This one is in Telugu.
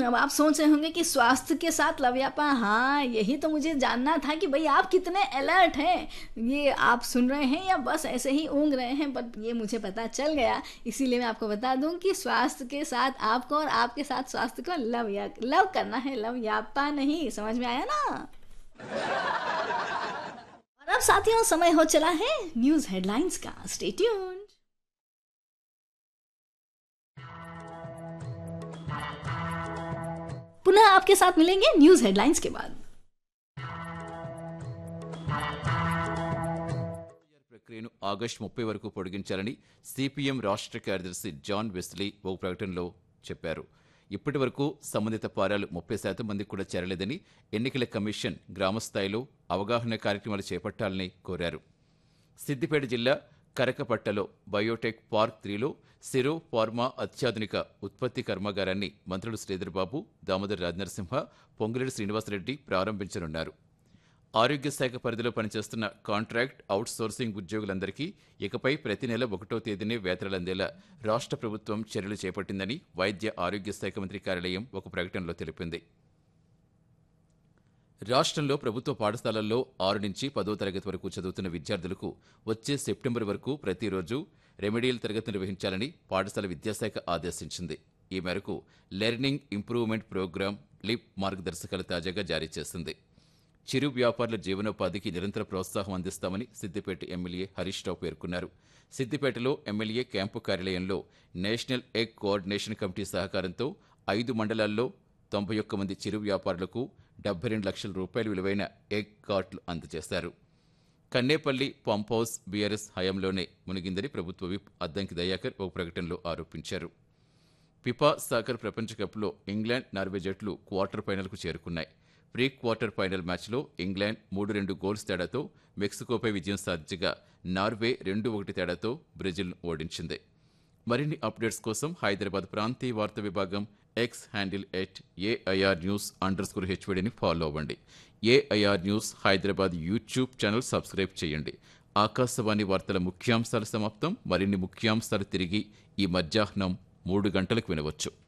अब आप सोच रहे होंगे कि स्वास्थ्य के साथ लवयापा हाँ यही तो मुझे जानना था कि भाई आप कितने अलर्ट हैं ये आप सुन रहे हैं या बस ऐसे ही ऊँग रहे हैं बट ये मुझे पता चल गया इसीलिए मैं आपको बता दूं कि स्वास्थ्य के साथ आपको और आपके साथ स्वास्थ्य को लव या लव करना है लव यापा नहीं समझ में आया ना और अब साथियों समय हो चला है न्यूज हेडलाइंस का स्टे ट्यून्ड पुनः आपके साथ मिलेंगे न्यूज हेडलाइंस के बाद ప్రక్రియను ఆగస్టు ముప్పై వరకు పొడిగించాలని సిపిఎం రాష్ట్ర కార్యదర్శి జాన్ వెస్లీ ఓ ప్రకటనలో చెప్పారు ఇప్పటి వరకు సంబంధిత పారాలు ముప్పై శాతం మందికి కూడా చేరలేదని ఎన్నికల కమిషన్ గ్రామస్థాయిలో అవగాహన కార్యక్రమాలు చేపట్టాలని కోరారు సిద్దిపేట జిల్లా కరకపట్టలో బయోటెక్ పార్క్ త్రీలో సిరో ఫార్మా అత్యాధునిక ఉత్పత్తి కర్మాగారాన్ని మంత్రులు శ్రీధర్బాబు దామోదర్ రాజనరసింహ పొంగులేటి శ్రీనివాసరెడ్డి ప్రారంభించనున్నారు ఆరోగ్య శాఖ పరిధిలో పనిచేస్తున్న కాంట్రాక్ట్ అవుట్సోర్సింగ్ ఉద్యోగులందరికీ ఇకపై ప్రతి నెల ఒకటో తేదీనే వేతనాలు అందేలా రాష్ట్ర ప్రభుత్వం చర్యలు చేపట్టిందని వైద్య ఆరోగ్య శాఖ మంత్రి కార్యాలయం ఒక ప్రకటనలో తెలిపింది రాష్ట్రంలో ప్రభుత్వ పాఠశాలల్లో ఆరు నుంచి పదో తరగతి వరకు చదువుతున్న విద్యార్థులకు వచ్చే సెప్టెంబర్ వరకు ప్రతిరోజు రెమెడియల్ తరగతి నిర్వహించాలని పాఠశాల విద్యాశాఖ ఆదేశించింది ఈ మేరకు లెర్నింగ్ ఇంప్రూవ్మెంట్ ప్రోగ్రాం లిప్ మార్గదర్శకాలు తాజాగా జారీ చేసింది చిరు వ్యాపారుల జీవనోపాధికి నిరంతర ప్రోత్సాహం అందిస్తామని సిద్దిపేట ఎమ్మెల్యే హరీష్ రావు పేర్కొన్నారు సిద్దిపేటలో ఎమ్మెల్యే క్యాంపు కార్యాలయంలో నేషనల్ ఎగ్ కోఆర్డినేషన్ కమిటీ సహకారంతో ఐదు మండలాల్లో తొంభై ఒక్క మంది చిరు వ్యాపారులకు డెబ్బై రెండు లక్షల రూపాయల విలువైన ఎగ్ కార్ట్లు అందజేశారు కన్నేపల్లి పంప్ హౌస్ బీఆర్ఎస్ హయాంలోనే మునిగిందని ప్రభుత్వ విప్ అద్దంకి దయాకర్ ఒక ప్రకటనలో ఆరోపించారు ఫిఫా సాకర్ ప్రపంచ కప్లో ఇంగ్లాండ్ నార్వే జట్లు క్వార్టర్ ఫైనల్కు చేరుకున్నాయి ప్రీ క్వార్టర్ ఫైనల్ మ్యాచ్లో ఇంగ్లాండ్ మూడు రెండు గోల్స్ తేడాతో మెక్సికోపై విజయం సాధించగా నార్వే రెండు ఒకటి తేడాతో బ్రెజిల్ను ఓడించింది మరిన్ని అప్డేట్స్ కోసం హైదరాబాద్ ప్రాంతీయ వార్తా విభాగం X handle at AIR news underscore స్కోర్ హెచ్వడిని ఫాలో అవ్వండి AIR news Hyderabad YouTube channel subscribe చేయండి ఆకాశవాణి వార్తల ముఖ్యాంశాలు సమాప్తం మరిన్ని ముఖ్యాంశాలు తిరిగి ఈ మధ్యాహ్నం మూడు గంటలకు వినవచ్చు